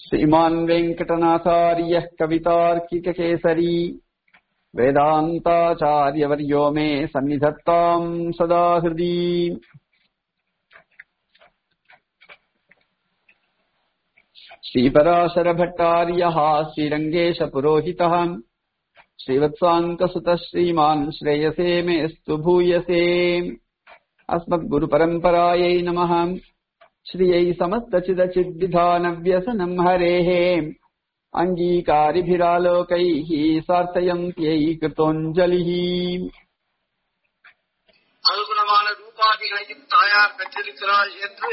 श्रीमान् वेङ्कटनाथार्यः कवितार्किककेसरी वेदान्ताचार्यवर्यो मे सन्निधत्ताम् सदा हृदि श्रीपराशरभट्टार्यः श्रीरङ्गेशपुरोहितः श्रीवत्साङ्कसुतः श्रीमान् श्रेयसे मेऽस्तु भूयसे अस्मद्गुरुपरम्परायै नमः श्रियै समस्तचिदचिद्विधानव्यसनम् हरेः अङ्गीकारिभिरालोकैः सार्थयन्त्यै कृतोऽञ्जलिः அனுகுணமான ரூபாதிகளையும் தாயார் பெற்றிருக்கிறாள் என்று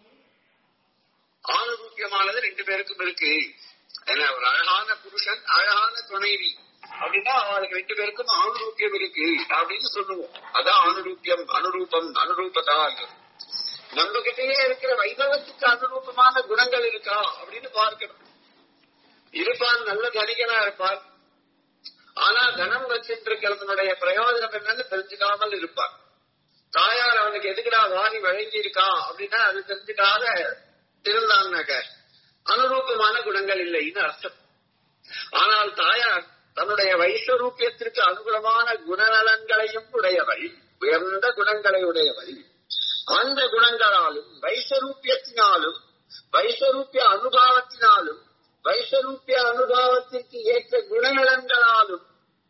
ஆணுரூபியமானது ரெண்டு பேருக்கும் இருக்கு ஏன்னா ஒரு அழகான புருஷன் அழகான துணைவி அப்படின்னா அவளுக்கு ரெண்டு பேருக்கும் ஆணுரூபியம் இருக்கு அப்படின்னு சொல்லுவோம் அதான் ஆணுரூபியம் அனுரூபம் அனுரூபதா நம்ம கிட்டயே இருக்கிற வைபவத்துக்கு அனுரூபமான குணங்கள் இருக்கா அப்படின்னு பார்க்கணும் இருப்பான் நல்ல தனிகனா இருப்பான் ஆனா தனம் வச்சிட்டு இருக்கிறதுனுடைய பிரயோஜனம் என்னன்னு தெரிஞ்சுக்காமல் இருப்பான் தாயார் அவனுக்கு எதுக்குடா வாரி வழங்கி இருக்கா அப்படின்னா அது தெரிஞ்சுக்காத இருந்தான்னாக்க அனுரூபமான குணங்கள் இல்லைன்னு அர்த்தம் ஆனால் தாயார் தன்னுடைய வைஸ்வரூபியத்திற்கு அனுகுணமான குணநலன்களையும் உடையவள் உயர்ந்த குணங்களை உடையவள் அந்த குணங்களாலும் வைஸ்வரூபியத்தினாலும் வைஸ்வரூபிய அனுபாவத்தினாலும் வைஸ்வரூபிய அனுபாவத்திற்கு ஏற்ற குணநலன்களாலும்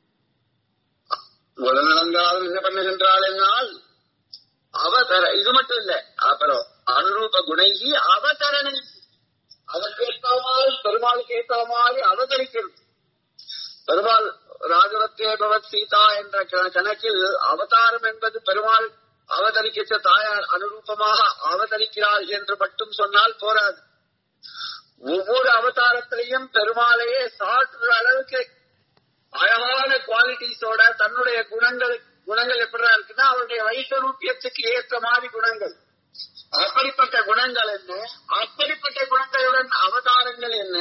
குணநலங்களாலும் என்ன பண்ணுகின்றாள் என்னால் அவதர இது மட்டும் இல்ல அப்புறம் அனுரூப குணைகி அவதரணை அதற்கு ஏற்ற மாதிரி பெருமாளுக்கு ஏற்ற மாதிரி அவதரிக்கிறது பெருமாள் ராஜவத்தே பவத் சீதா என்ற கணக்கில் அவதாரம் என்பது பெருமாள் அவதரிக்க தாயார் அனுரூபமாக அவதரிக்கிறாள் என்று மட்டும் சொன்னால் போராது ஒவ்வொரு அவதாரத்திலையும் பெருமாளையே சாற்றுற அளவுக்கு அழகான குவாலிட்டிஸோட தன்னுடைய குணங்கள் குணங்கள் எப்படி இருக்குன்னா அவருடைய வைஸ்வரூபியத்துக்கு ஏற்ற மாதிரி குணங்கள் அப்படிப்பட்ட குணங்கள் என்ன அப்படிப்பட்ட குணங்களுடன் அவதாரங்கள் என்ன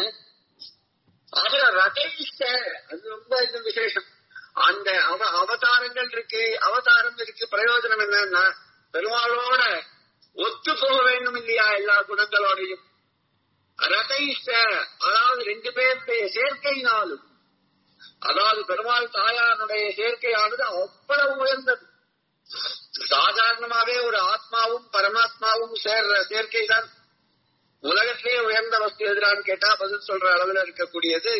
அவரை ரதைஷ்ட அது ரொம்ப இந்த விசேஷம் அந்த அவ அவதாரங்கள் இருக்கு அவதாரம் இருக்கு பிரயோஜனம் என்னன்னா பெருமாளோட ஒத்து போக வேண்டும் இல்லையா எல்லா குணங்களோடையும் ரதைஷ்ட அதாவது ரெண்டு பேருடைய சேர்க்கையினாலும் அதாவது பெருமாள் தாயாருடைய சேர்க்கையானது அவ்வளவு உயர்ந்தது சாதாரணமாவே ஒரு ஆத்மாவும் பரமாத்மாவும் சேர்ற சேர்க்கை தான் உலகத்திலே உயர்ந்த வஸ்து எதிரான்னு கேட்டா பதில் சொல்ற அளவுல இருக்கக்கூடியது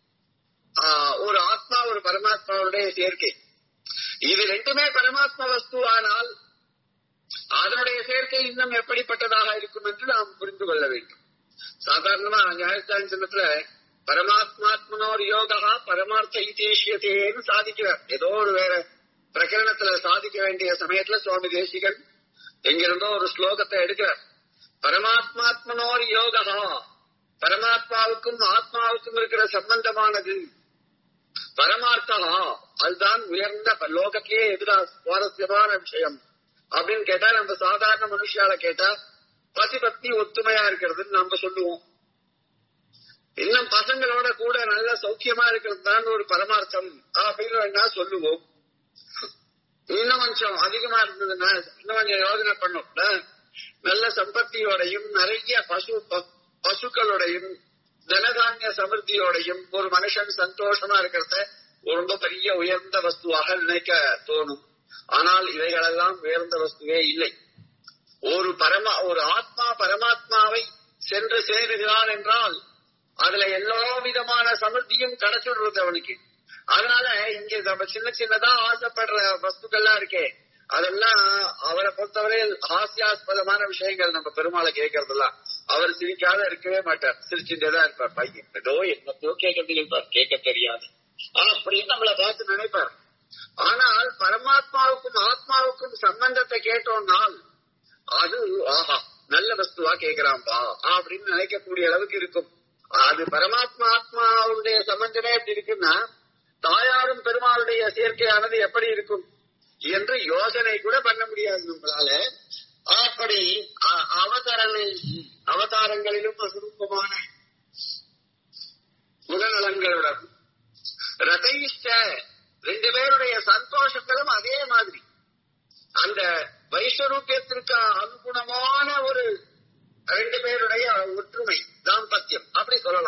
ஒரு ஆத்மா ஒரு பரமாத்மாவுடைய சேர்க்கை இது ரெண்டுமே பரமாத்மா வஸ்து ஆனால் அதனுடைய சேர்க்கை இன்னும் எப்படிப்பட்டதாக இருக்கும் என்று நாம் புரிந்து கொள்ள வேண்டும் சாதாரணமா நியாயஸ்தான் சின்னத்துல பரமாத்மாத்மனோர் யோகா பரமார்த்த இத்தேஷியத்தேன்னு சாதிக்கிறார் ஏதோ ஒரு வேற பிரகரணத்துல சாதிக்க வேண்டிய சமயத்துல சுவாமி தேசிகன் எங்கிருந்தோ ஒரு ஸ்லோகத்தை எடுக்கிறார் பரமாத்மாத்மனோர் யோகா பரமாத்மாவுக்கும் ஆத்மாவுக்கும் இருக்கிற சம்பந்தமானது பரமார்த்தா அதுதான் உயர்ந்த லோகத்திலேயே எதிரா சுவாரஸ்யமான விஷயம் அப்படின்னு கேட்டா நம்ம சாதாரண மனுஷால கேட்டா பதி பத்னி ஒத்துமையா இருக்கிறதுன்னு நம்ம சொல்லுவோம் இன்னும் பசங்களோட கூட நல்ல சௌக்கியமா இருக்கிறது தான் ஒரு பரமார்த்தம் அப்படின்னு வேணா சொல்லுவோம் இன்னும் கொஞ்சம் அதிகமா இருந்ததுன்னா இன்னும் கொஞ்சம் யோஜனை பண்ணோம் நல்ல சம்பத்தியோடையும் நிறைய பசு பசுக்களோடையும் தனதானிய சமிருத்தியோடையும் ஒரு மனுஷன் சந்தோஷமா இருக்கிறத ரொம்ப பெரிய உயர்ந்த வஸ்துவாக நினைக்க தோணும் ஆனால் இவைகளெல்லாம் உயர்ந்த வஸ்துவே இல்லை ஒரு பரமா ஒரு ஆத்மா பரமாத்மாவை சென்று சேருகிறான் என்றால் அதுல எல்லா விதமான சமிருத்தியும் கிடைச்சிடுறது அவனுக்கு அதனால இங்க நம்ம சின்ன சின்னதா ஆசைப்படுற வஸ்துக்கள்லாம் இருக்கே அதெல்லாம் அவரை பொறுத்தவரையில் ஹாஸ்யாஸ்பதமான விஷயங்கள் நம்ம பெருமாளை கேட்கறதெல்லாம் அவர் சிரிக்காத இருக்கவே மாட்டார் சிரிச்சுட்டேதான் இருப்பார் பையன் ஏதோ என்னத்தையோ கேட்கறது இருப்பார் கேட்க தெரியாது அப்படின்னு நம்மளை பார்த்து நினைப்பார் ஆனால் பரமாத்மாவுக்கும் ஆத்மாவுக்கும் சம்பந்தத்தை கேட்டோம்னால் அது ஆஹா நல்ல வஸ்துவா கேட்கிறான்பா அப்படின்னு நினைக்கக்கூடிய அளவுக்கு இருக்கும் அது பரமாத்மா ஆத்மாவுடைய சம்பந்தமே எப்படி இருக்குன்னா தாயாரும் பெருமாளுடைய சேர்க்கையானது எப்படி இருக்கும் என்று யோசனை கூட பண்ண முடியாது நம்மளால அப்படி அவதாரங்களை அவதாரங்களிலும் சுரூபமான குணநலங்களுடன் ரதைஷ்ட ரெண்டு பேருடைய சந்தோஷங்களும் அதே மாதிரி அந்த வைஸ்வரூபியத்திற்கு அனுகுணமான ஒரு ரெண்டு பேருடைய ஒற்றுமை தாம்பத்தியம் அப்படி சொல்லலாம்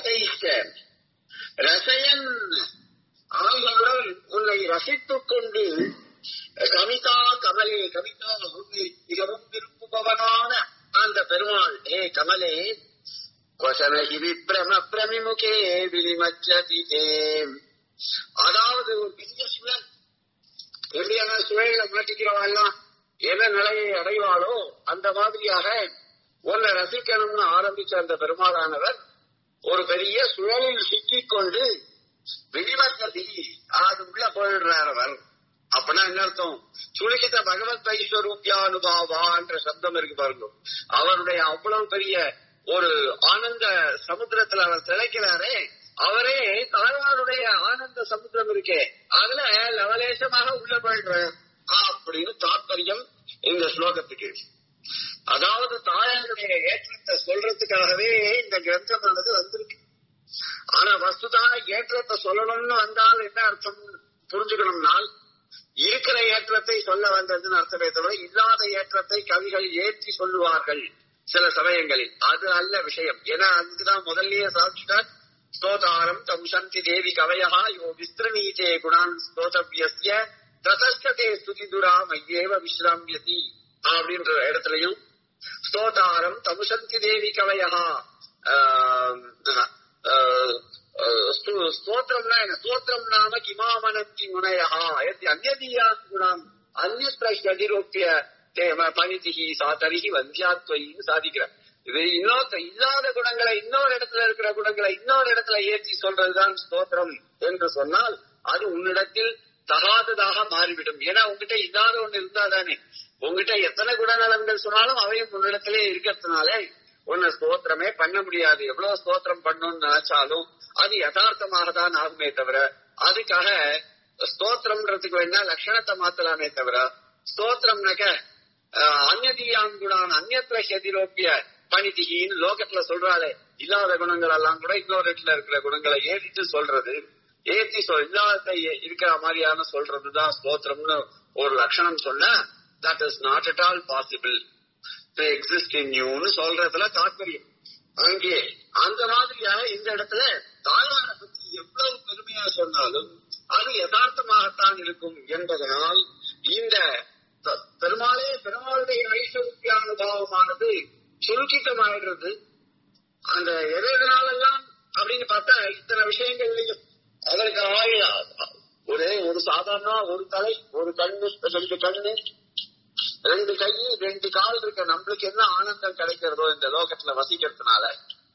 ரதைஷ்ட ரசயன் அவைகளுடன் உன்னை ரசித்துக் கொண்டு கவிதா கமலே கவிதா உன்னை மிகவும் விரும்புபவனான அந்த பெருமாள் ஏ கமலே கொசனகி விப்ரம பிரமிமுகே விலிமச்சதி அதாவது ஒரு பெரிய சுழல் எப்படியான சுழல மாட்டிக்கிறவெல்லாம் எந்த நிலையை அடைவாளோ அந்த மாதிரியாக உன்னை ரசிக்கணும்னு ஆரம்பிச்ச அந்த பெருமாளானவர் ஒரு பெரிய சுழலில் சிக்கிக் கொண்டு விடிவக்கதி அது உள்ள போயிடுறார் அவர் அப்படின்னா என்ன அர்த்தம் சுழிகித பகவத் ஐஸ்வரூபியானுபாவான்ற சப்தம் இருக்கு பாருங்க அவருடைய அவ்வளவு பெரிய ஒரு ஆனந்த சமுத்திரத்துல அவர் திளைக்கிறாரே அவரே தாயாருடைய ஆனந்த சமுத்திரம் இருக்கே அதுல லவலேசமாக உள்ள போயிடுறார் அப்படின்னு தாற்பயம் இந்த ஸ்லோகத்துக்கு அதாவது தாயாருடைய ஏற்றத்தை சொல்றதுக்காகவே இந்த கிரந்தமானது வந்திருக்கு ஆனா வஸ்துதாக ஏற்றத்தை சொல்லணும்னு வந்தால் என்ன அர்த்தம் புரிஞ்சுக்கணும்னால் இருக்கிற ஏற்றத்தை சொல்ல வந்ததுன்னு அர்த்தமே தவிர இல்லாத ஏற்றத்தை கவிகள் ஏற்றி சொல்லுவார்கள் சில சமயங்களில் அது அல்ல விஷயம் ஏன்னா அதுதான் முதல்லயே சாட்சிட்டார் ஸ்தோதாரம் தம் சந்தி தேவி கவயா யோ விஸ்திரணீதே குணான் ஸ்தோதவியஸ்ய ததஸ்தே ஸ்துதி துரா மையேவ விஸ்ராமியதி அப்படின்ற இடத்துலயும் ஸ்தோதாரம் தமுசந்தி தேவி கவயா ஸ்தோத்திரம்னா என்ன ஸ்தோத்திரம் நாம கிமாமனந்தி முனையா அந்நதீயா குணாம் அந்நத்திர அதிரோப்பிய பணிதிகி சாத்தரிகி வந்தியாத்வைன்னு சாதிக்கிறார் இது இன்னொரு இல்லாத குணங்களை இன்னொரு இடத்துல இருக்கிற குணங்களை இன்னொரு இடத்துல ஏற்றி சொல்றதுதான் ஸ்தோத்திரம் என்று சொன்னால் அது உன்னிடத்தில் தகாததாக மாறிவிடும் ஏன்னா உங்ககிட்ட இல்லாத ஒண்ணு இருந்தா தானே உங்ககிட்ட எத்தனை குணநலன்கள் சொன்னாலும் அவையும் உன்னிடத்திலே இருக்கிறதுனாலே உன்னை ஸ்தோத்திரமே பண்ண முடியாது எவ்வளவு ஸ்தோத்திரம் பண்ணணும்னு நினைச்சாலும் அது யதார்த்தமாக தான் ஆகுமே தவிர அதுக்காக ஸ்தோத்திரம்ன்றதுக்கு வேணா லட்சணத்தை மாத்தலாமே தவிர ஸ்தோத்திரம்னாக்க அந்நதியான் குணான் அந்நத்திர ஹெதிரோப்பிய பணிதிகின்னு லோகத்துல சொல்றாளே இல்லாத குணங்கள் எல்லாம் கூட இன்னொரு இடத்துல இருக்கிற குணங்களை ஏறிட்டு சொல்றது ஏத்தி சொல் இல்லாத இருக்கிற மாதிரியான சொல்றதுதான் ஸ்தோத்திரம்னு ஒரு லட்சணம் சொன்ன that is not at all possible to exist in யூன்னு சொல்றதுல தாற்பயம் அங்கே அந்த மாதிரியாக இந்த இடத்துல தாயார பத்தி எவ்வளவு பெருமையா சொன்னாலும் அது யதார்த்தமாகத்தான் இருக்கும் என்பதனால் இந்த பெருமாளே பெருமாளுடைய ஐஸ்வர்யானுபாவமானது சுருக்கித்தமாயிடுறது அந்த எதனாலெல்லாம் அப்படின்னு பார்த்தா இத்தனை விஷயங்கள்லயும் அதற்கு ஆயுத ஒரு ஒரு சாதாரண ஒரு தலை ஒரு கண்ணு ரெண்டு கண்ணு ரெண்டு கை ரெண்டு கால் இருக்க நம்மளுக்கு என்ன ஆனந்தம் கிடைக்கிறதோ இந்த லோகத்துல வசிக்கிறதுனால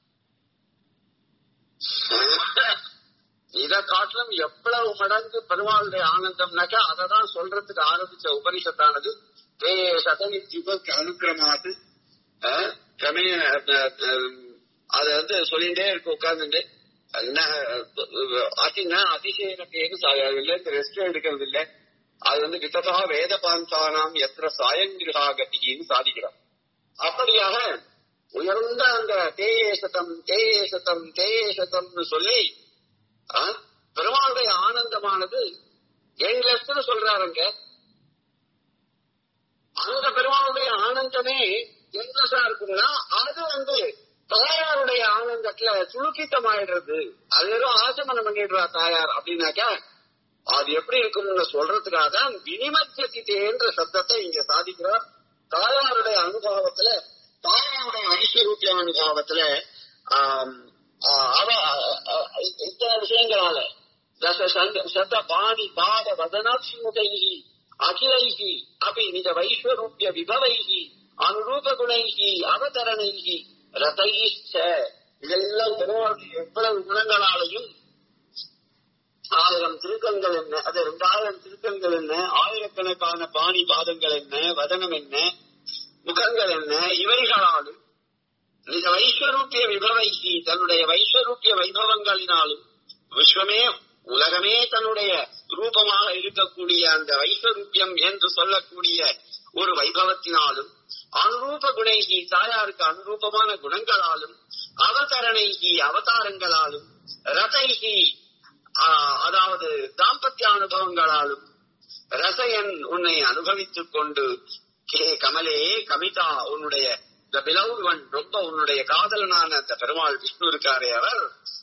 இத காட்டிலும் எவ்வளவு மடங்கு பெருமாளுடைய ஆனந்தம்னாக்கா அதை தான் சொல்றதுக்கு ஆரம்பிச்ச உபனிஷத்தானது தே சதனித்யுக அனுக்கிரமாது கமே அது வந்து சொல்லிட்டே இருக்கு உட்கார்ந்துட்டு அதினா அதிசயனத்தேன்னு சாகவில்லை ரெஸ்ட் எடுக்கிறது இல்லை அது வந்து வித்ததா வேத பாந்தானாம் எத்திர சாயங்கிரகா கத்தின்னு சாதிக்கிறார் அப்படியாக உயர்ந்த அந்த தேயேசத்தம் தேயேசத்தம் தேயேசத்தம்னு சொல்லி பெருமாளுடைய ஆனந்தமானது என்லெஸ்ன்னு சொல்றாருங்க அந்த பெருமாளுடைய ஆனந்தமே என்லெஸ்ஸா இருக்குன்னா அது வந்து தாயாருடைய ஆனந்தத்துல சுழுக்கித்தமாயிடுறது அது வெறும் ஆசமனம் பண்ணிடுறா தாயார் அப்படின்னாக்கா அது எப்படி இருக்கும்னு சொல்றதுக்காக தான் வினிமத்தியத்தின்ற சப்தத்தை இங்க சாதிக்கிறார் தாயாருடைய அனுபவத்துல தாயாருடைய ஐஸ்வரூப்பிய அனுபவத்துல அவ இத்தனை விஷயங்களால தச சத பாணி பாத வதனாட்சிமுகைகி அகிலைகி அப்படி நிஜ வைஸ்வரூப்பிய விபவைகி அனுரூப குணைகி அவதரணைகி ரதையிச்ச இதெல்லாம் பெருமாளுடைய எவ்வளவு குணங்களாலையும் ஆயிரம் திருக்கங்கள் என்ன அது ரெண்டாயிரம் திருக்கங்கள் என்ன ஆயிரக்கணக்கான பாணி பாதங்கள் என்ன வதனம் என்ன முகங்கள் என்ன இவைகளாலும் நிஜ வைஸ்வரூப்பிய விபவைகி தன்னுடைய வைஸ்வரூப்பிய வைபவங்களினாலும் விஸ்வமே உலகமே தன்னுடைய ரூபமாக இருக்கக்கூடிய அந்த வைஸ்வரூப்பியம் என்று சொல்லக்கூடிய ஒரு வைபவத்தினாலும் அனுரூப குணைகி தாயாருக்கு அனுரூபமான குணங்களாலும் அவதரணைகி அவதாரங்களாலும் ரதைகி அதாவது தாம்பத்திய அனுபவங்களாலும் ரசயன் உன்னை அனுபவித்துக் கொண்டு கே கமலே கமிதா உன்னுடைய த பிலவுட் ஒன் ரொம்ப உன்னுடைய காதலனான அந்த பெருமாள் விஷ்ணு இருக்காரே அவர்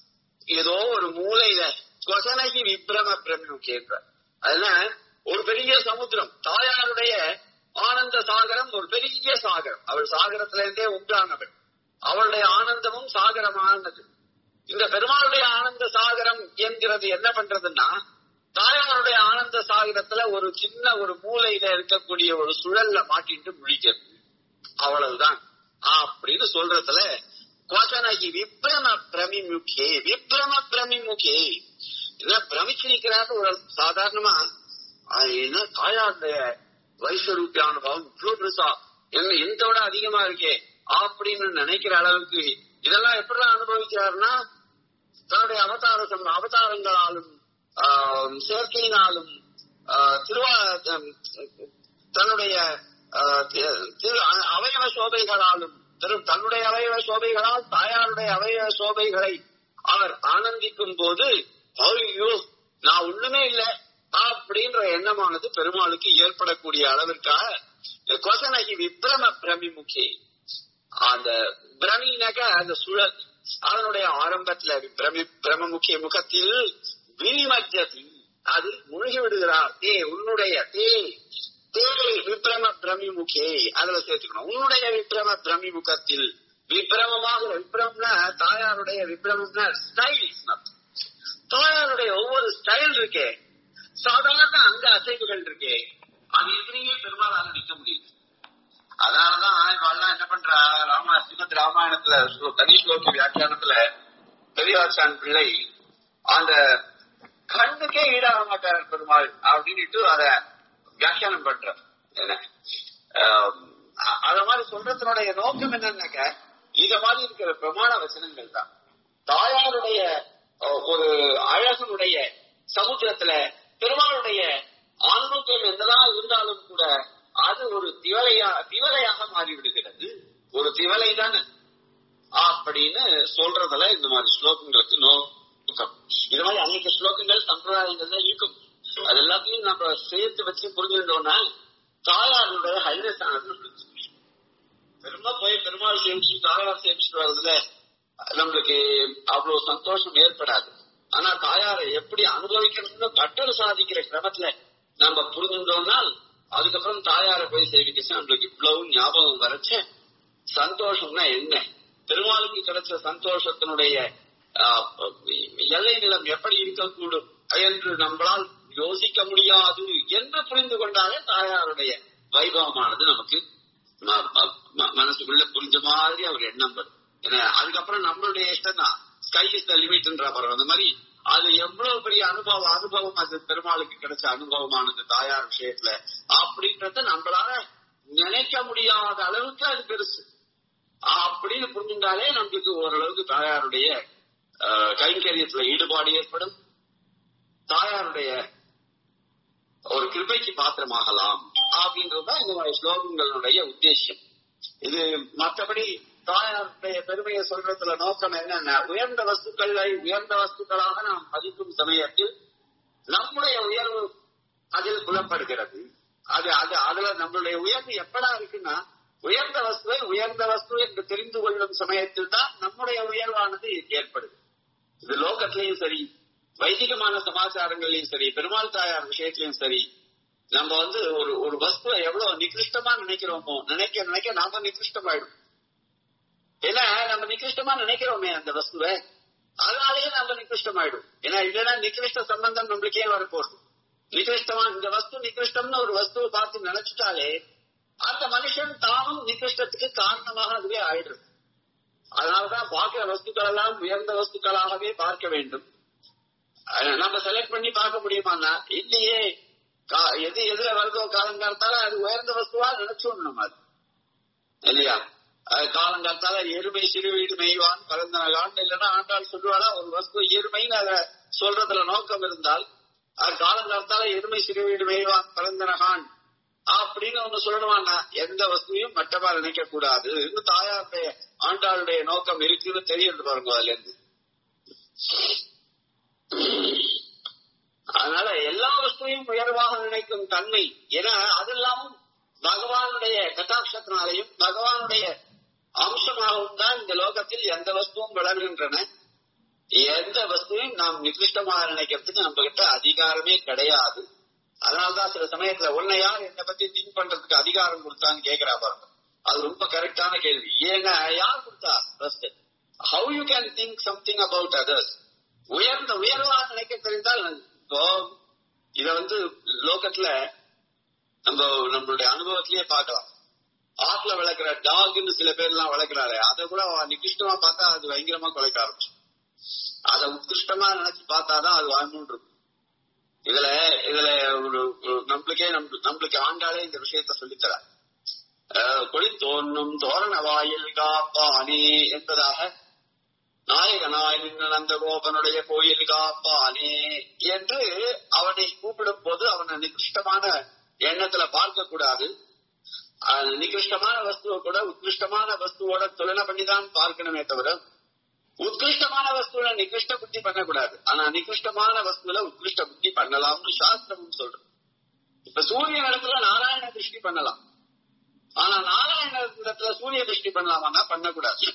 ஏதோ ஒரு மூலையில கொசனகி விப்ரம பிரம்மம் கேட்ப அதனால ஒரு பெரிய சமுத்திரம் தாயாருடைய ஆனந்த சாகரம் ஒரு பெரிய சாகரம் அவள் சாகரத்துல இருந்தே உண்டானவள் அவளுடைய ஆனந்தமும் சாகரமானது இந்த பெருமாளுடைய ஆனந்த சாகரம் என்கிறது என்ன பண்றதுன்னா தாயாருடைய ஆனந்த சாகரத்துல ஒரு சின்ன ஒரு மூலையில இருக்கக்கூடிய ஒரு சுழல்ல மாட்டிட்டு முழிக்கிறது அவ்வளவுதான் அப்படின்னு சொல்றதுல கோசனகி விப்ரம பிரமிமுகே விப்ரம பிரமிமுகே என்ன பிரமிச்சு நிக்கிறாரு ஒரு சாதாரணமா ஆஹ் என்ன தாயாருடைய வைஸ்வரூப்பியான பாவம் இவ்வளவு பெருசா என்ன எந்த விட அதிகமா இருக்கே அப்படின்னு நினைக்கிற அளவுக்கு இதெல்லாம் எப்படிலாம் அனுபவிக்கிறாருன்னா தன்னுடைய அவதார சம்- அவதாரங்களாலும் ஆஹ், சேர்க்கையினாலும் ஆஹ், திருவா ஆஹ், தன்னுடைய ஆஹ், தி- திரு அ- அவயவ சோபைகளாலும் திரு தன்னுடைய அவயவ சோபைகளால் தாயாருடைய அவயவ சோபைகளை அவர் ஆனந்திக்கும் போது ஐயோ நான் ஒண்ணுமே இல்லை அப்படின்ற எண்ணமானது பெருமாளுக்கு ஏற்படக்கூடிய அளவிற்காக கொசனகி விப்ரம பிரமிமுகி அந்த பிரமினாக்க அந்த சுழல் அதனுடைய ஆரம்பத்துல பிரமி பிரமமுக்கிய முகத்தில் விரிமஜதி அது முழுகி விடுகிறார் தே உன்னுடைய தே தே விப்ரம பிரமிமுகே அதுல சேர்த்துக்கணும் உன்னுடைய விப்ரம பிரமிமுகத்தில் விப்ரமமாக விப்ரம்னா தாயாருடைய விப்ரமம்னா ஸ்டைல் தாயாருடைய ஒவ்வொரு ஸ்டைல் இருக்கே சாதாரண அங்க அசைவுகள் இருக்கே அது எதிரியே பெரும்பாலாக நிக்க முடியுது அதனாலதான் இவெல்லாம் என்ன பண்றா ராமா ஸ்ரீமத் ராமாயணத்துல ஸ்லோ- தனி ஸ்லோகி வியாக்கியானத்துல பெரியாச்சான் பிள்ளை அந்த கண்ணுக்கே ஈடாக மாட்டார் பெருமாள் அப்படின்னுட்டு அத வியாக்கியானம் பண்ற என்ன ஆம், அ- அத மாதிரி சொல்றதுனுடைய நோக்கம் என்னன்னாக்க இத மாதிரி இருக்கிற பிரமாண வசனங்கள் தான் தாயாருடைய அஹ், ஒரு அழகனுடைய சமுத்திரத்துல பெருமாளுடைய ஆன்மீகம் என்னதான் இருந்தாலும் கூட அது ஒரு திவலையா திவலையாக மாறிவிடுகிறது ஒரு திவலை தானே அப்படின்னு சொல்றதுல இந்த மாதிரி ஸ்லோகங்களுக்கு நோக்கம் இது மாதிரி அநேக ஸ்லோகங்கள் சம்பிரதாயங்கள்ல இருக்கும் அது எல்லாத்தையும் நம்ம சேர்த்து வச்சு புரிஞ்சுட்டோம்னா தாயாருடைய ஹைரஸ் ஆனது பெருமா போய் பெருமாள் சேமிச்சு தாயார் சேமிச்சுட்டு வர்றதுல நம்மளுக்கு அவ்வளவு சந்தோஷம் ஏற்படாது ஆனா தாயாரை எப்படி அனுபவிக்கணும்னு கட்டளை சாதிக்கிற கிரமத்துல நம்ம புரிஞ்சுட்டோம்னால் அதுக்கப்புறம் தாயாரை போய் சேவிக்க நம்மளுக்கு இவ்வளவு ஞாபகம் வரைச்ச சந்தோஷம்னா என்ன பெருமாளுக்கு கிடைச்ச சந்தோஷத்தினுடைய ஆஹ், எல்லை நிலம் எப்படி இருக்கக்கூடும் என்று நம்மளால் யோசிக்க முடியாது என்று புரிந்து கொண்டாலே தாயாருடைய வைபவமானது நமக்கு ம- ம- ம- மனசுக்குள்ள புரிஞ்ச மாதிரி அவர் எண்ணம் வரும் ஏன்னா அதுக்கப்புறம் நம்மளுடைய இஷ்டம் தான் ஸ்கை இஸ் த லிமிட்ன்ற படம் அந்த மாதிரி அது எவ்வளவு பெரிய அனுபவம் அனுபவம் அது பெருமாளுக்கு கிடைச்ச அனுபவமானது தாயார் விஷயத்துல அப்படின்றத நம்மளால நினைக்க முடியாத அளவுக்கு அது பெருசு அப்படின்னு புரிஞ்சுட்டாலே நம்மளுக்கு ஓரளவுக்கு தாயாருடைய அஹ், கைங்கரியத்துல ஈடுபாடு ஏற்படும் தாயாருடைய ஒரு கிருபைக்கு பாத்திரமாகலாம் அப்படின்றதுதான் இந்த மாதிரி ஸ்லோகங்களுடைய உத்தேசம் இது மற்றபடி தாயாருடைய பெருமையை சொல்றதுல நோக்கம் என்னன்னா உயர்ந்த வஸ்துக்களை உயர்ந்த வஸ்துக்களாக நாம் மதிக்கும் சமயத்தில் நம்முடைய உயர்வு அதில் புலப்படுகிறது அது அது அதுல நம்மளுடைய உயர்வு எப்படா இருக்குன்னா உயர்ந்த வஸ்துவை உயர்ந்த வஸ்து என்று தெரிந்து கொள்ளும் சமயத்தில் தான் நம்முடைய உயர்வானது ஏற்படுது இது லோகத்திலையும் சரி வைதிகமான சமாச்சாரங்களையும் சரி பெருமாள் தாயார் விஷயத்திலையும் சரி நம்ம வந்து ஒரு ஒரு வஸ்துவை எவ்வளவு நிகிருஷ்டமா நினைக்கிறோமோ நினைக்க நினைக்க நாம நிகிருஷ்டமாயிடும் ஏன்னா நம்ம நிகிருஷ்டமா நினைக்கிறோமே அந்த வஸ்துவை அதனாலேயே நம்ம நிகிருஷ்டமாயிடும் ஏன்னா இல்லைன்னா நிகிருஷ்ட சம்பந்தம் நம்மளுக்கே வரப்போகுது நிகிருஷ்டமா இந்த வஸ்து நிகிருஷ்டம்னு ஒரு வஸ்துவை பார்த்து நினைச்சிட்டாலே அந்த மனுஷன் தானும் நிகிருஷ்டத்துக்கு காரணமாக அதுவே ஆயிடுறது அதனாலதான் பார்க்கிற வஸ்துக்கள் எல்லாம் உயர்ந்த வஸ்துக்களாகவே பார்க்க வேண்டும் அஹ் நம்ம செலக்ட் பண்ணி பார்க்க முடியுமான்னா இல்லையே கா- எது எதுல வருதோ காலங்காலத்தால அது உயர்ந்த வஸ்துவா நினைச்சோம் நம்ம அது இல்லையா அது காலங்காலத்தால எருமை சிறு வீடு மெய்வான் பரந்தனகான் இல்லைன்னா ஆண்டாள் சொல்லுவாளா ஒரு வஸ்து எருமைன்னு அத சொல்றதுல நோக்கம் இருந்தால் அது காலங்காலத்தால எருமை சிறு வீடு மெய்வான் பரந்தனகான் அப்படின்னு ஒண்ணு சொல்லணுமாண்ணா எந்த வஸ்துவையும் மட்டமா நினைக்க கூடாது இன்னும் தாயாருடைய ஆண்டாளுடைய நோக்கம் இருக்குன்னு தெரியுது பாருங்க அதுல இருந்து அதனால எல்லா வஸ்துவையும் உயர்வாக நினைக்கும் தன்மை ஏன்னா அதெல்லாம் பகவானுடைய கட்டாட்சத்தினாலையும் பகவானுடைய அம்சமாகவும் தான் இந்த லோகத்தில் எந்த வஸ்துவும் வளர்கின்றன எந்த வஸ்துவையும் நாம் நிகிருஷ்டமாக நினைக்கிறதுக்கு நம்ம கிட்ட அதிகாரமே கிடையாது அதனாலதான் சில சமயத்துல உன்னை யார் என்னை பத்தி திங்க் பண்றதுக்கு அதிகாரம் கொடுத்தான்னு கேக்குறா பாருங்க அது ரொம்ப கரெக்டான கேள்வி ஏன்னா யார் கொடுத்தா first how you can think something about others உயர்ந்த உயர்வா நினைக்க தெரிந்தால் இப்போ இத வந்து லோகத்துல நம்ம நம்மளுடைய அனுபவத்திலேயே பார்க்கலாம் ஆத்துல வளர்க்குற டாக்னு சில பேர் எல்லாம் வளர்க்குறாரு அதை கூட அவன் நிகிருஷ்டமா பார்த்தா அது பயங்கரமா குலைக்க ஆரம்பிச்சு அதை உத்கிருஷ்டமா நினைச்சு பார்த்தாதான் அது வாழ்ந்துட்டு இருக்கும் இதுல இதுல ஒரு ஒரு நம்மளுக்கே நம்ம நம்மளுக்கு ஆண்டாளே இந்த விஷயத்த சொல்லித்தர கொடி தோன்றும் தோரண வாயில் காப்பானே என்பதாக நாயகனாய் நின்ற நந்தகோபனுடைய கோயில் காப்பானே என்று அவனை கூப்பிடும் போது அவனை நிகிருஷ்டமான எண்ணத்துல பார்க்க கூடாது நிகிருஷ்டமான வஸ்துவை கூட உத்கிருஷ்டமான வஸ்துவோட துலனை பண்ணிதான் பார்க்கணுமே தவிர உத்கிருஷ்டமான வஸ்துல நிகிருஷ்ட புத்தி பண்ணக்கூடாது ஆனா நிகிருஷ்டமான வஸ்துல உத்கிருஷ்ட புத்தி பண்ணலாம்னு சாஸ்திரமும் சொல்றோம் இப்ப சூரிய இடத்துல நாராயண திருஷ்டி பண்ணலாம் ஆனா நாராயண இடத்துல சூரிய திருஷ்டி பண்ணலாமான்னா பண்ணக்கூடாது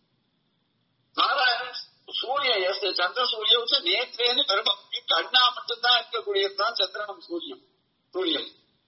நாராயணன் சூரிய சந்திர சூரிய நேற்றேன்னு பெருமை கண்ணா மட்டும்தான் இருக்கக்கூடியதுதான் சந்திரனம் சூரியன் சூரியன்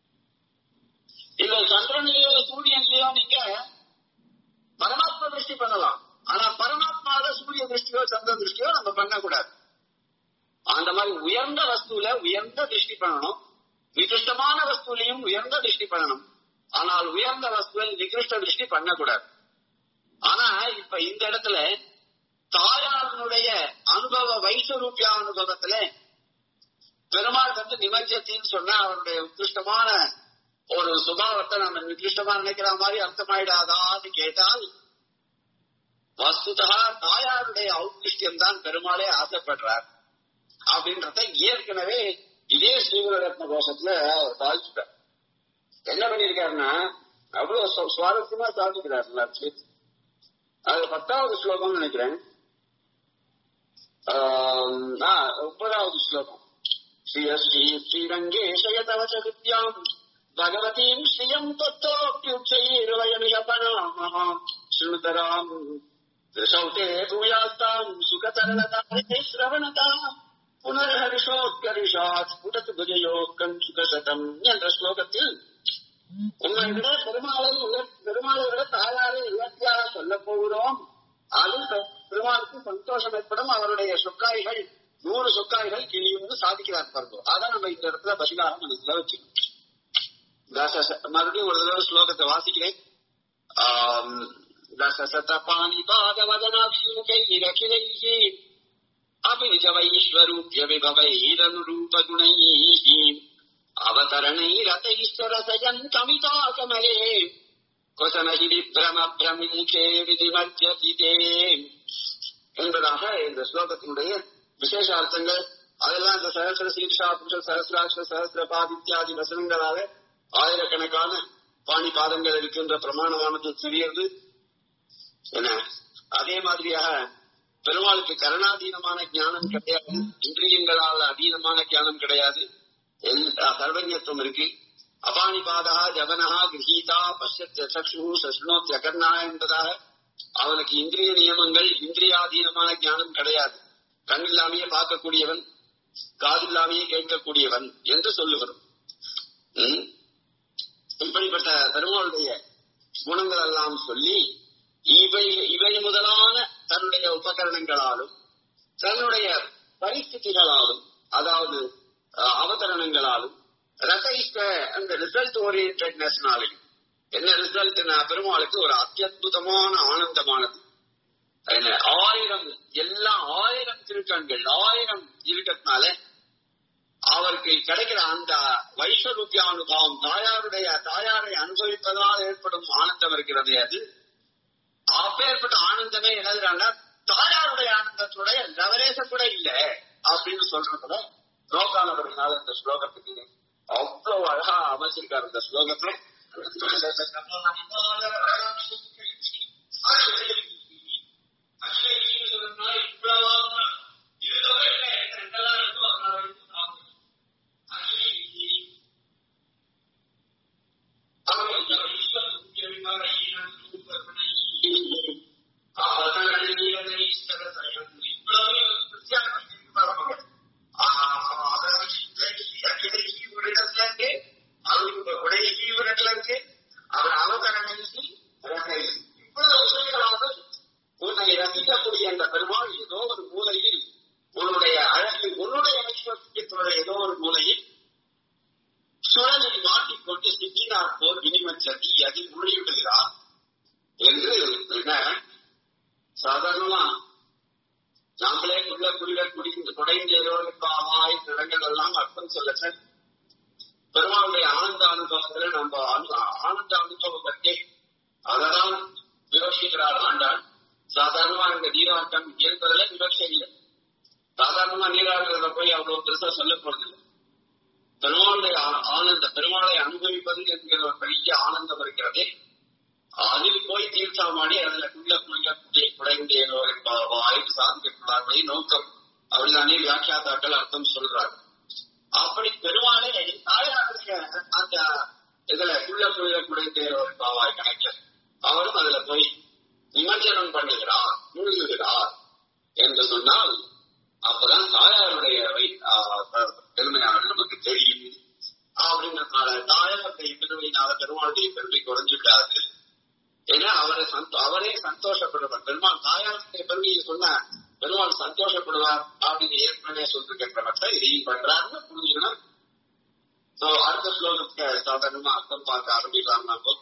இல்ல சந்திரன்லயோ சூரியன்லயோ நீங்க பரமாத்மா திருஷ்டி பண்ணலாம் ஆனா பரமாத்மாவில சூரிய திருஷ்டியோ சந்திர திருஷ்டியோ நம்ம பண்ணக்கூடாது அந்த மாதிரி உயர்ந்த வஸ்துல உயர்ந்த திருஷ்டி பண்ணணும் நிகிருஷ்டமான வஸ்துலையும் உயர்ந்த திருஷ்டி பண்ணணும் ஆனால் உயர்ந்த வஸ்துவில் நிகிருஷ்ட திருஷ்டி பண்ணக்கூடாது ஆனா இப்ப இந்த இடத்துல தாயாரனுடைய அனுபவ வைஸ்வரூபியா அனுபவத்துல பெருமாள் வந்து நிமஞ்சத்தின்னு சொன்னா அவருடைய உத்கிருஷ்டமான ஒரு சுபாவத்தை நம்ம நிகிருஷ்டமா நினைக்கிற மாதிரி அர்த்தமாயிடாதான்னு கேட்டால் வஸ்துதா தாயாருடைய ஔத்கிருஷ்டியம் தான் பெருமாளே ஆசைப்படுறார் அப்படின்றத ஏற்கனவே இதே ஸ்ரீகுரரத்ன கோஷத்துல அவர் சாதிச்சுட்டார் என்ன பண்ணிருக்காருன்னா அவ்வளவு சுவாரஸ்யமா சாதிக்கிறார் அது பத்தாவது ஸ்லோகம்னு நினைக்கிறேன் ஒன்பதாவது ஸ்லோகம் ஸ்ரீயஸ்ரீ ஸ்ரீரங்கேஷயதவச வித்யாம் பகவதீம் ஸ்ரீயம் தத்தோப்யுச்சைர்வயமிக பணாமः ஸ்ருதராம் சௌதே பூயாஸ்தாம் சுகதரணதாரிதே ஸ்ரவணதா புனர்ஹர்ஷோத்கரிஷாத் ஸ்புடத்து புஜயோ கஞ்சுகசதம் என்ற ஸ்லோகத்தில் உங்களை விட பெருமாளை பெருமாளை விட தாயாரை இயற்கையாக சொல்ல போகிறோம் அது பெருமாளுக்கு சந்தோஷம் ஏற்படும் அவருடைய சொக்காய்கள் நூறு சொக்காய்கள் கிழியும்னு சாதிக்கிறார் பாருங்க அதான் நம்ம இந்த இடத்துல பசிகாரம் மனசுல வச்சுக்கணும் மறுபடியும் ஒரு தடவை ஸ்லோகத்தை வாசிக்கிறேன் தசசத பாணிபாதவதனாபிமுகைரகிலைः அபிநிஜ வைஸ்வரூப்ய விபவைரனுரூபகுணைः அவதரணைரதைஸ்வரசயன் கமிதா கமலே கொசனகிரி பிரம பிரமிமுகே விதிமத்தியதிதே என்பதாக இந்த ஸ்லோகத்தினுடைய விசேஷ அர்த்தங்கள் அதெல்லாம் இந்த சகசிர சீர்ஷா புருஷ சகசிராட்ச சகசிரபாத் இத்தியாதி வசனங்களாக ஆயிரக்கணக்கான பாணி பாதங்கள் இருக்கின்ற பிரமாணமானது தெரியுது என்ன அதே மாதிரியாக பெருமாளுக்கு கரணாதீனமான ஞானம் கிடையாது இந்திரியங்களால் அதீனமான ஞானம் கிடையாது எல்லா சர்வஜத்துவம் இருக்கு அபானி பாதா ஜகனஹா கிரகீதா பஷ்யத் சக்ஷு சஷ்ணோத் அகர்ணா என்பதாக அவனுக்கு இந்திரிய நியமங்கள் இந்திரியாதீனமான ஞானம் கிடையாது கண் இல்லாமையே பார்க்கக்கூடியவன் காதில்லாமையே கேட்கக்கூடியவன் என்று சொல்லுகிறோம் இப்படிப்பட்ட பெருமாளுடைய குணங்கள் எல்லாம் சொல்லி இவை இவை முதலான தன்னுடைய உபகரணங்களாலும் தன்னுடைய பரிஸ்திதிகளாலும் அதாவது அவதரணங்களாலும் ரசயிஷ்ட அந்த ரிசல்ட் ஓரியன்டட்னஸ்னாலையும் என்ன ரிசல்ட் பெருமாளுக்கு ஒரு அத்தியுதமான ஆனந்தமானது ஆயிரம் எல்லா ஆயிரம் திருக்கண்கள் ஆயிரம் இருக்கறதுனால அவருக்கு கிடைக்கிற அந்த வைஸ்வரூபிய அனுபவம் தாயாருடைய தாயாரை அனுபவிப்பதனால் ஏற்படும் ஆனந்தம் இருக்கிறது அது அப்பேற்பட்ட ஆனந்தமே என்னதுன்னா தாயாருடைய ஆனந்தத்துடைய லவலேச கூட இல்ல அப்படின்னு சொல்றதுல ஸ்லோகானவர்களால் இந்த ஸ்லோகத்துக்கு அவ்வளவு அழகா அமைச்சிருக்காரு இந்த ஸ்லோகத்துல இவ்வளவு ரசிக்கக்கூடிய அந்த பெருமாள் ஏதோ ஒரு மூலையில் உன்னுடைய அழகு உன்னுடைய வைஷ்ணவத்தினுடைய ஏதோ ஒரு மூலையில் சுழலில் மாட்டிக்கொண்டு சிக்கினார் போர் இனிமச்சதி அதில் முறையிடுகிறார் என்று என்ன சாதாரணமா நாங்களே குள்ள குள்ள குடிந்து குடைந்தேரோருக்காமாய் இடங்கள் எல்லாம் அர்த்தம் சொல்ல சார் பெருமாளுடைய ஆனந்த அனுபவத்துல நம்ம அனு- ஆனந்த அனுபவம் பற்றி அதெல்லாம் விமர்சிக்கிறார் ஆண்டாள் சாதாரணமா இந்த நீராட்டம் ஏற்பதில் விமர்சை இல்லை சாதாரணமா நீராடுறத போய் அவ்வளவு பெருசா சொல்ல போறது இல்லை பெருமாளுடைய ஆ- ஆனந்த பெருமாளை அனுபவிப்பது என்கிற ஒரு பெரிய ஆனந்தம் இருக்கிறதே அதில் போய் தீர்த்தாமாடி அதுல குள்ள குள்ள குடியை குடைந்தேனோ வாய்ப்பு சாதிக்கக்கூடாது நோக்கம் அப்படிதானே வியாக்கியாதாக்கள் அர்த்தம் சொல்றாங்க அப்படி பெருமாளை தாயாருடைய அந்த இதுல குள்ள குள்ள குடைந்தேனோ பாவாய் கணக்கில் அவரும் அதுல போய் நிமஞ்சனம் பண்ணுகிறார் முழுகுகிறார் என்று சொன்னால் அப்பதான் தாயாருடைய வை- ஆ, ப- பெருமையானது நமக்கு தெரியும் அப்படின்றதுனால தாயாருடைய பெருமையினால பெருமாளுடைய பெருமை குறைஞ்சிடாது ஏன்னா அவரை சந்தோ அவரே சந்தோஷப்படுவார் பெருமாள் தாயாருடைய பெருமையை சொன்ன பெருமாள் சந்தோஷப்படுவார் அப்படின்னு ஏற்கனவே சொல்லிருக்கின்றவற்றை இதையும் பண்றாருன்னு புரிஞ்சுக்கணும் சோ அடுத்த ஸ்லோகத்துக்கு சாதாரணமா அர்த்தம் பார்க்க ஆரம்பிக்கலாம் நம்ம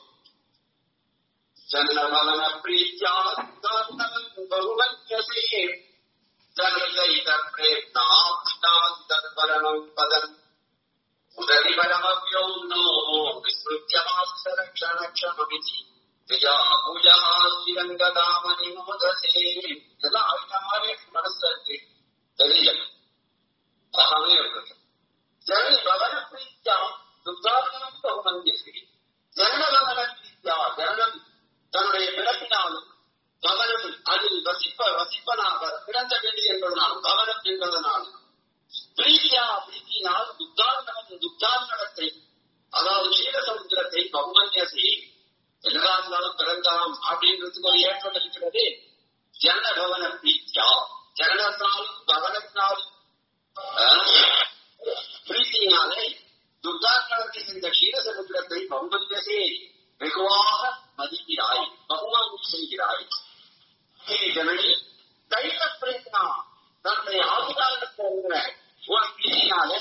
ஜனவலன பிரீத்யா பகுவன்யசே ஜனதைத பிரேத்னாஷ்டாந்தர்பரணம் பதம் உதரிபரமவ்யோ நோ விஸ்ருத்யமாசரக்ஷணக்ஷமமிதி தியா பூஜா ஸ்ரீரங்கதாமணி மோதசே இதெல்லாம் அவங்க மாதிரி மனசுல இருக்கு தெரியல ஆகவே இருக்கு ஜனி பவன பிரீத்யா துர்காரணம் பகுமந்தியசி ஜனபவன பிரீத்யா ஜனனம் தன்னுடைய பிறப்பினாலும் பவனம் அதில் வசிப்ப வசிப்பனாக பிறந்த வேண்டி என்பதனாலும் பவனம் என்பதனாலும் பிரீத்தியா பிரீத்தியினால் துத்தாரணம் துத்தாரணத்தை அதாவது க்ஷீரசமுத்திரத்தை பௌமன்யசி என்னதான் இருந்தாலும் பிறந்தாம் அப்படின்றதுக்கு ஒரு ஏற்றம் இருக்கிறது ஜனபவன பிரீத்தியா ஜனனத்தினாலும் பவனத்தினாலும் ஆஹ், பிரீத்தியினாலே துர்காரணத்தை இந்த க்ஷீரசமுத்திரத்தை பௌமன்யசே வெகுவாக மதிக்கிறாய் பகுமானம் செய்கிறாய் ஹே ஜனனி தைல பிரயத்னா தன்னுடைய ஆதிகாலத்தில் ஒரு பிரீத்தினாலே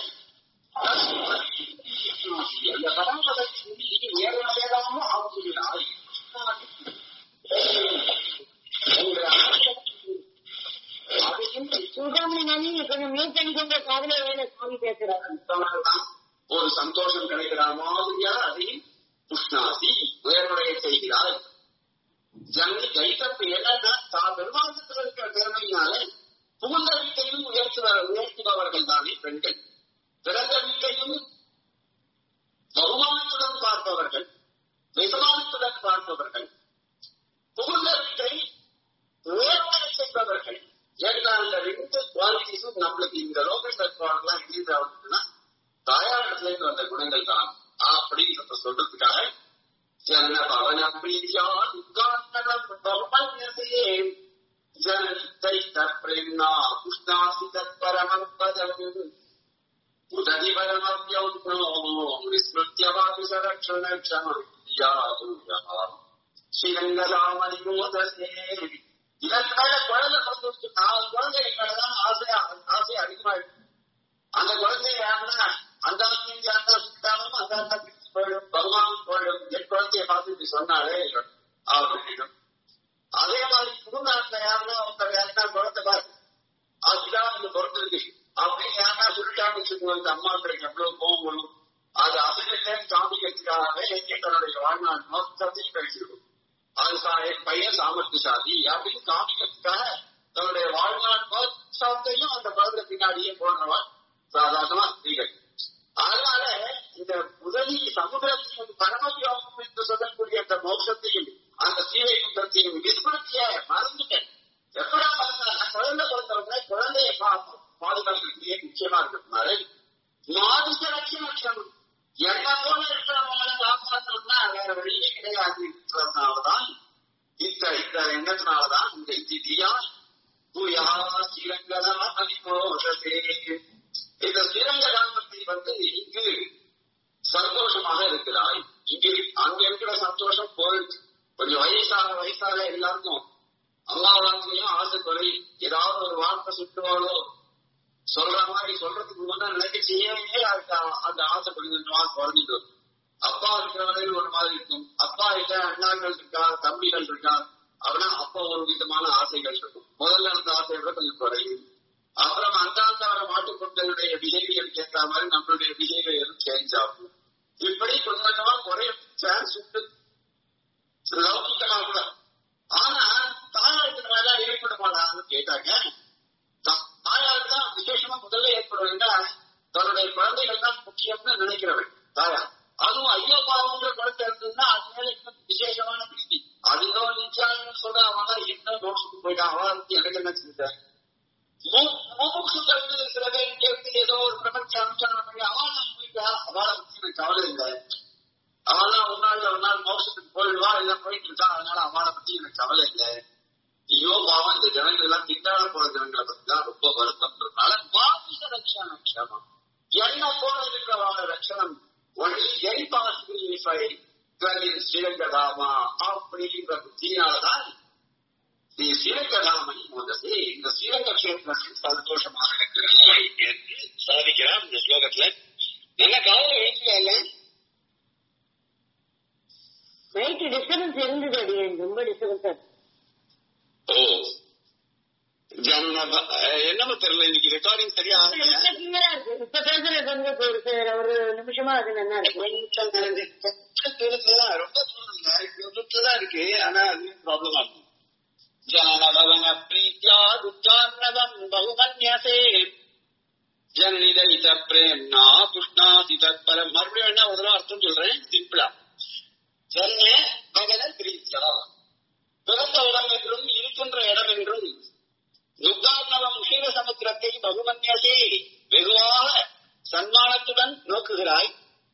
அந்த பரமபதத்தை வேற வேறாம ஆகுகிறாய் அதையும் சுகாமணி நீங்க கொஞ்சம் மியூட் பண்ணிக்கோங்க காதல வேலை சாமி பேசுறாரு தான் ஒரு சந்தோஷம் கிடைக்கிற மாதிரியா அதையும் புஷ்ணாசி உயர்வுடைய செய்கிறார் ஜனி கைத்தப்பு என்னன்னா தான் பெருமாந்தத்தில் இருக்கிற திறமையினால புகுந்த வீட்டையும் உயர்த்துவர் உயர்த்துபவர்கள் தானே பெண்கள் பிறந்த வீட்டையும் பகுமானத்துடன் பார்ப்பவர்கள் வெகுமானத்துடன் பார்ப்பவர்கள் புகுந்த வீட்டை உயர்வுடைய செய்பவர்கள் ஏன்னா அந்த ரெண்டு குவாலிட்டிஸும் நம்மளுக்கு இந்த லோக சத்வான்லாம் எங்கிருந்து ஆகுதுன்னா தாயாரிடத்துல இருந்து வந்த குணங்கள் தான் அப்படின்றத சொல்றதுக்காக ஜன பவன பிரீதியா உத்காரணம் பகுமன்யசே ஜனத்தை தப்ரேம்னா புஷ்ணாசி தத்பரமம் பதம் உததி பரமவ்யௌனோ விஸ்மிருத்யவாதி சரக்ஷண க்ஷமவித்யா ஸ்ரீரங்கதாமணி மோதசே இதற்கு மேல குழந்தை பிறந்து நாலு குழந்தைகளுக்கான ஆசை ஆசை அதிகமா இருக்கு அந்த குழந்தை யாருன்னா அந்த யாருன்னா சுத்தாலும் அந்த அண்ணா பிடிச்சு போயிடும் பகவான் போயிடும் என் குழந்தைய பார்த்து இப்படி சொன்னாலே அப்படின்னு அதே மாதிரி புதுநாட்டுல யாருன்னா ஒருத்தர் யாருன்னா குழந்தை பாரு அதுதான் இந்த பிறந்திருக்கு அப்படின்னு யாருன்னா சொல்லிட்டான்னு வச்சுக்கோங்க இந்த அம்மாக்களுக்கு எவ்வளவு கோவம் வரும் அது அசையிலேன்னு காமிக்கிறதுக்காகவே எங்கே தன்னுடைய வாழ்நாள் மொத்தத்தையும் கழிச்சிருக்கும் அது சா- என் பையன் சாமர்த்தியசாலி அப்படின்னு காமிக்கிறதுக்காக தன்னுடைய வாழ்நாள் மொத்தத்தையும் அந்த குழந்தை பின்னாடியே போடுறவன் சாதாரணமா ஸ்திரீகள் அதனால இந்த முதலி சமுதிரத்தையும் பரமயோகம் என்று சொல்லக்கூடிய அந்த மோட்சத்தையும் அந்த சீவைகுண்டத்தையும் விஸ்மரத்திய மறந்துட்டேன் எப்படா மறந்தா குழந்தை பிறந்தவங்க குழந்தைய பா- பாதுகாக்கிறதுக்கே முக்கியமா இருக்கிறதுனால மாதுச லட்சணம் என்ன போல இருக்கிறவங்களை காப்பாற்றணும்னா வேற வழியே கிடையாதுன்றதுனாலதான் இந்த இந்த எண்ணத்தினாலதான் இந்த இந்தியா தூயா ஸ்ரீரங்கதா அதிகோஷசே இந்த ஸ்ரீரங்க கிராமத்தை வந்து இங்கு சந்தோஷமாக இருக்கிறாய் இங்கு அங்க இருக்கிற சந்தோஷம் போயிடுச்சு கொஞ்சம் வயசாக வயசாக எல்லாருக்கும் அம்மா வார்த்தையும் ஆசை குறை ஏதாவது ஒரு வார்த்தை சுட்டுவாளோ சொல்ற மாதிரி சொல்றதுக்கு முன்னாடி நினைக்க செய்யவே அதுக்கு அ- அந்த ஆசை கொஞ்சம் கொஞ்சமா குறைஞ்சிட்டு வரும். அப்பா இருக்கிற வரையில் ஒரு மாதிரி இருக்கும் அப்பா இல்ல அண்ணாக்கள் இருக்கா தம்பிகள் இருக்கா அப்படின்னா அப்போ ஒரு விதமான ஆசைகள் இருக்கும் முதல்ல இருந்த ஆசை விட கொஞ்சம் குறையும் அப்புறம் அந்தாந்த வர மாட்டுக்கொண்டனுடைய பிஹேவியர் கேட்கிற மாதிரி நம்மளுடைய பிஹேவியரும் சேஞ்ச் ஆகும் இப்படி கொஞ்சம் கொஞ்சமா குறைய சான்ஸ் உண்டு லௌகிக்கமா கூட ஆனா தாயாருக்கு இந்த மாதிரிலாம் ஏற்படுமாடான்னு கேட்டாங்க தா- தாயாருக்கு தான் விசேஷமா முதல்ல ஏற்படும் ஏன்னா தன்னுடைய குழந்தைகள் தான் முக்கியம்னு நினைக்கிறவன் தாயார் அதுவும் ஐயோ பாவங்கிற குழந்தை இருந்ததுன்னா அது மேல இன்னும் விசேஷமான பிரீத்தி அதுதோ நிச்சயம் சொல்ற அவன் இன்னும் மோசத்துக்கு போயிட்டான் அவன் எனக்கு என்ன செஞ்சேன் முமுட்சுக்கள் சில பேர் இங்க இருந்து ஏதோ ஒரு பிரபஞ்ச அனுஷ்டானம் பண்ணி அவளை போயிட்டா அவளை பத்தி எனக்கு கவலை இல்லை அவெல்லாம் ஒரு நாள் ஒரு நாள் மோசத்துக்கு போயிடுவா இல்ல போயிட்டு இருக்கா அதனால அவளை பத்தி எனக்கு கவலை இல்லை ஐயோ பாவம் இந்த ஜனங்கள் எல்லாம் திண்டாட போற ஜனங்களை பத்தி தான் ரொம்ப வருத்தம்ன்றதுனால மாமிச ரட்சணம் க்ஷமம் என்ன போல இருக்கிறவான ரட்சணம் only very possible if I ஸ்ரீரங்கதாமா அப்படிங்கிற புத்தியினாலதான் ஸ்ரீ ஸ்ரீரங்கதாமணி முதலே இந்த ஸ்ரீரங்க கஷேத்திரத்தில் சந்தோஷமாக இருக்கிறாய் என்று சாதிக்கிறார் இந்த ஸ்லோகத்துல நல்ல காலையில எழுதியா நைட்டு டிஸ்டர்பன்ஸ் இருந்தது அடி ரொம்ப டிஸ்டர்பன்ஸ் ஓ ஜனன என்னமோ தெரியல இன்னைக்கு ரெக்கார்டிங் சரியா ஆகல. கிளியரா இருக்கு இப்ப பேசுறது வந்து இப்போ ஒரு ச- ஒரு நிமிஷமா அது நல்லா இருக்கு கொஞ்சம் தெரிஞ்சு, கொஞ்சம் தூரத்துலதான், ரொம்ப தூரம் இல்ல, தூரத்துலதான் இருக்கு ஆனா அது ப்ராப்ளமா இருக்கு ஜனனபவன பிரீத்யா துர்கார்ணவம் பகுமன்யசே ஜனனிதைத பிரேம்னா புஷ்ணாதி தத்பரம் மறுபடியும் என்ன ஒரு தடவை அர்த்தம் சொல்றேன் சிம்பிளா ஜன்ன பகன பிரீத்யா பிறந்த இடம் என்றும் இருக்கின்ற இடம் என்றும் துர்கார்ணவம் க்ஷீர சமுத்திரத்தை பகுமன்யசே வெகுவாக சன்மானத்துடன் நோக்குகிறாய்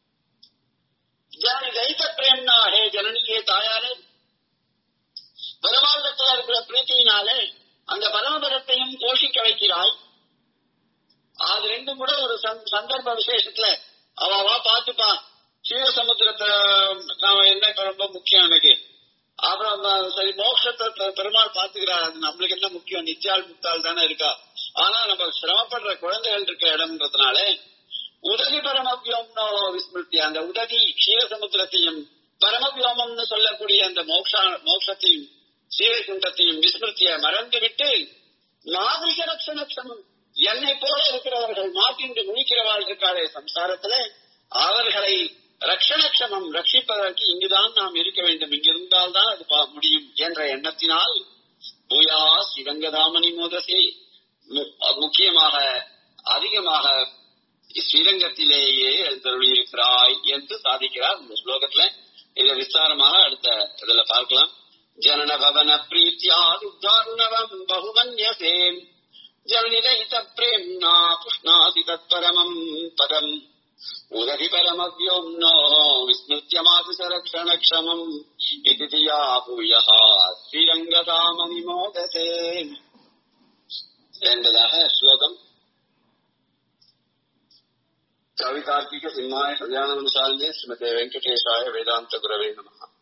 ஜனனி தைத்த பிரேம்னா ஹே ஜனனியே தாயாரே பெருமாளத்தில் இருக்கிற பிரீத்தியினாலே அந்த பரமபதத்தையும் போஷிக்க வைக்கிறாய் அது ரெண்டும் கூட ஒரு சந்த- சந்தர்ப்ப விசேஷத்துல அவவா பாத்துப்பா சீவசமுத்திரத்தை நாம என்ன இப்ப ரொம்ப முக்கியம் எனக்கு அப்புறம் அந்த சரி மோட்சத்தை பெ- பெருமாள் பாத்துக்கிறார் அது நம்மளுக்கு என்ன முக்கியம் நித்தியால் முத்தால் தானே இருக்கா ஆனா நம்ம சிரமப்படுற குழந்தைகள் இருக்க இடம்ன்றதுனால உதவி பரமவியோம்னோ விஸ்மிருத்தி அந்த உதவி க்ஷீரசமுத்திரத்தையும் பரமவியோமம்னு சொல்லக்கூடிய அந்த மோக்ஷா மோட்சத்தையும் சீரகுண்டத்தையும் விஸ்மிருத்திய மறந்துவிட்டு நாகரிக ரட்சணம் என்னை போல இருக்கிறவர்கள் மாட்டின்று முழிக்கிறவாள் இருக்காளே சம்சாரத்துல அவர்களை ரட்சணக்ஷமம் ரட்சிப்பதற்கு இங்குதான் நாம் இருக்க வேண்டும் இங்கிருந்தால் தான் அது பா- முடியும் என்ற எண்ணத்தினால் பூயா சிவங்கதாமணி மோதசே மு- முக்கியமாக அதிகமாக ஸ்ரீரங்கத்திலேயே எழுந்தருளியிருக்கிறாய் என்று சாதிக்கிறார் இந்த ஸ்லோகத்துல இதை விஸ்தாரமாக அடுத்த இதுல பார்க்கலாம் ஜனன பவன பிரீத்தியா உத்தார்ணவம் பகுமன்யசேன் ஜனனிதைத பிரேம்னா புஷ்ணாதி தத்பரமம் பதம் உதவி பரமவ்யோம்னோ விஸ்மிருத்தியமாதிச ரக்ஷணக்ஷமம் இது தியா பூயः ஸ்ரீரங்கதாமணி மோதசே என்பதாக ஸ்லோகம் கவிதார்க்கிக சிம்மாய கல்யாண சாலினே ஸ்ரீமதே வெங்கடேஷாய வேதாந்த குரவே நமः